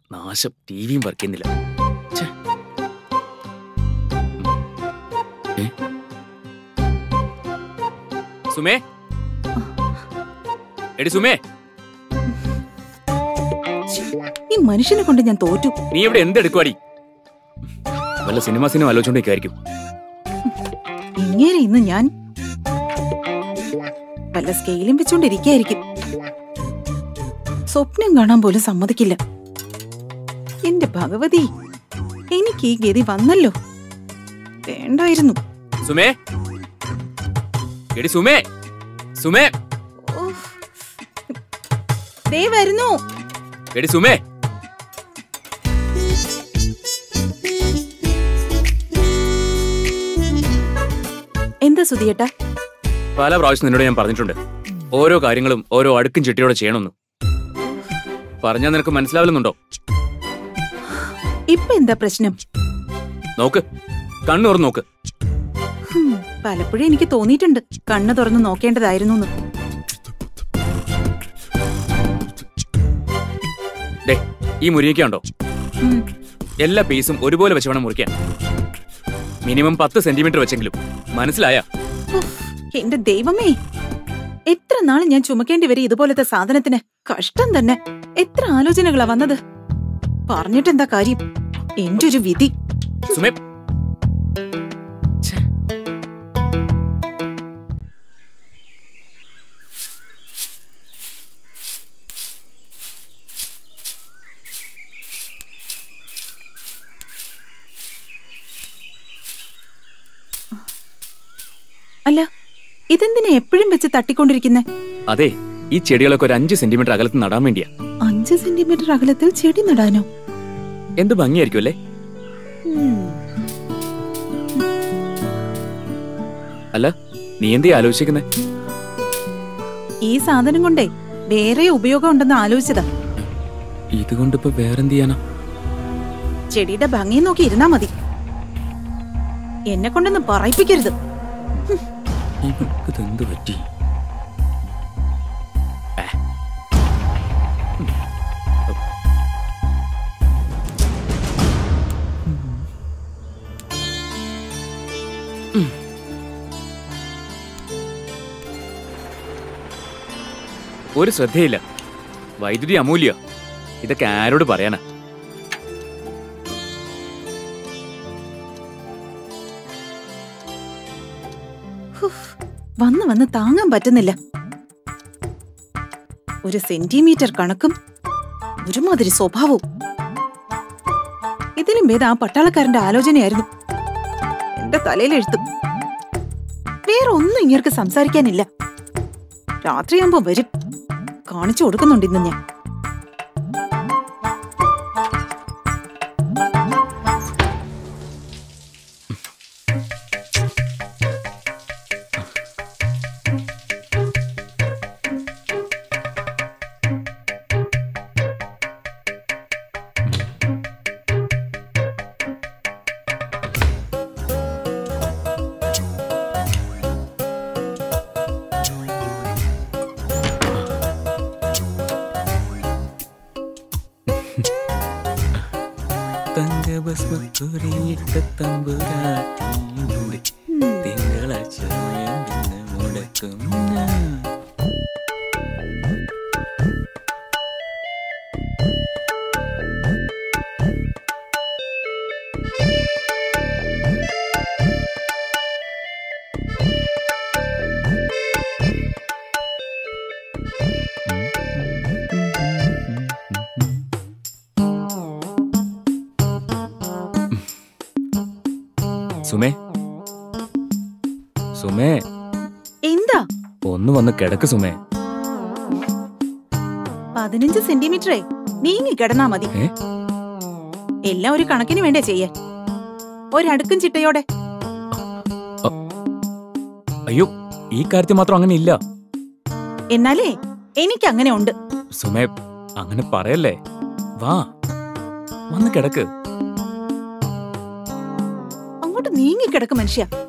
നാശം ടി വിയും വർക്ക് ചെയ്യുന്നില്ല ഛെ. ഏ? സുമേ എടി സുമേ ഈ മനുഷ്യനെ കൊണ്ട് ഞാൻ തോറ്റു നീ ഇവിടെ എന്തെടുക്കുവാടി വല്ല സിനിമ സിനിമ ആലോചിച്ചോണ്ടിരിക്കായിരിക്കും ഇങ്ങനെ ഇന്ന് ഞാൻ വല്ല സ്കെയിലും വെച്ചോണ്ടിരിക്കായിരിക്കും സ്വപ്നം കാണാൻ പോലും സമ്മതിക്കില്ല എന്റെ ഭഗവതി എനിക്ക് ഈ ഗതി വന്നല്ലോ വേണ്ടായിരുന്നു സുമേ എടി സുമേ സുമേ ഓഹ്. ദേ വരുന്നു എടി സുമേ എന്താ സുധിയേട്ടാ പല പ്രാവശ്യം നിന്നോട് ഞാൻ പറഞ്ഞിട്ടുണ്ട് ഓരോ കാര്യങ്ങളും ഓരോ അടുക്കും ചിട്ടിയോടെ ചെയ്യണമെന്ന് പറഞ്ഞാൽ നിനക്ക് മനസ്സിലാവില്ലെന്നുണ്ടോ ഇപ്പൊ എന്താ പ്രശ്നം നോക്ക് കണ്ണൂർ നോക്ക് ഹും, പലപ്പോഴും എനിക്ക് തോന്നിയിട്ടുണ്ട് കണ്ണ് തുറന്ന് നോക്കേണ്ടതായിരുന്നു എന്ന്. ഡേ ഈ മുരിങ്ങയ്ക്കുണ്ടോ ഉം. എല്ലാ പീസും ഒരുപോലെ വെച്ച് വേണം മുറിക്കാൻ മിനിമം പത്ത് സെന്റിമീറ്റർ വെച്ചെങ്കിലും മനസ്സിലായ ഉഫ്, എന്റെ ദൈവമേ എത്ര നാൾ ഞാൻ ചുമക്കേണ്ടി വരും ഇതുപോലത്തെ സാധനത്തിന് കഷ്ടം തന്നെ എത്ര ആലോചനകളാ വന്നത് പറഞ്ഞിട്ടെന്താ കാര്യം എന്റെ ഒരു വിധി സുമേ അല്ല ഇതെന്തിനാ എപ്പോഴും വെച്ച് തട്ടിക്കൊണ്ടിരിക്കുന്നെ അതെ ഈ ചെടികളൊക്കെ ഒരു അഞ്ച് സെന്റിമീറ്റർ അകലത്ത് നടാൻ വേണ്ടിയാ അഞ്ച് സെന്റിമീറ്റർ അകലത്തിൽ ചെടി നടാനോ എന്ത് ഭംഗിയായിരിക്കും അല്ലേ ഉം. അല്ല നീ എന്തേ ആലോചിക്കുന്നേ ഈ സാധനം കൊണ്ടേ വേറെ ഉപയോഗം ഉണ്ടെന്ന് ആലോചിച്ചതാ ഇതുകൊണ്ടിപ്പോ വേറെന്ത് ചെയ്യാനാ ചെടിയുടെ ഭംഗി നോക്കി ഇരുന്നാ മതി എന്നെ കൊണ്ടൊന്നും പറയിപ്പിക്കരുത് ഇവൾക്ക് ഇതെന്ത് പറ്റി ഏ. ഉം. ഒരു ശ്രദ്ധയില്ല വൈദ്യുതി അമൂല്യ ഇതൊക്കെ ആരോട് പറയാനാ ഹുഫ്, വന്ന് വന്ന് താങ്ങാൻ പറ്റുന്നില്ല ഒരു സെന്റിമീറ്റർ കണക്കും ഒരുമാതിരി സ്വഭാവവും ഇതിലും ഭേദം ആ പട്ടാളക്കാരന്റെ ആലോചനയായിരുന്നു എന്റെ തലയിലെഴുത്തും വേറെ ഒന്നും ഇങ്ങർക്ക് സംസാരിക്കാനില്ല രാത്രിയാകുമ്പോ വരും കാണിച്ചു കൊടുക്കുന്നുണ്ട് ഇന്ന് ഞാൻ തങ്കഭസ്മത്തൊരിയിട്ട തമ്പുരാട്ടിയുടെ തിങ്കളാഴ്ചമയം പിന്നെ മുടക്കും ഞാൻ. സുമേ സുമേ എന്താ ഒന്ന് വന്ന് കിടക്ക് സുമേ പതിനഞ്ച് സെന്റിമീറ്ററേ നീങ്ങി കിടന്നാ മതി ഏ? എല്ലാം ഒരു കണക്കിന് വേണ്ടേ ചെയ്യാൻ ഒരടുക്കും ചിട്ടയോടെ അയ്യോ ഈ കാര്യത്തിൽ മാത്രം അങ്ങനെ ഇല്ല എന്നാലേ എനിക്ക് അങ്ങനെ ഉണ്ട് സുമേ അങ്ങനെ പറയല്ലേ വാ വന്ന് കിടക്ക് അങ്ങോട്ട് നീങ്ങി കിടക്ക് മനുഷ്യ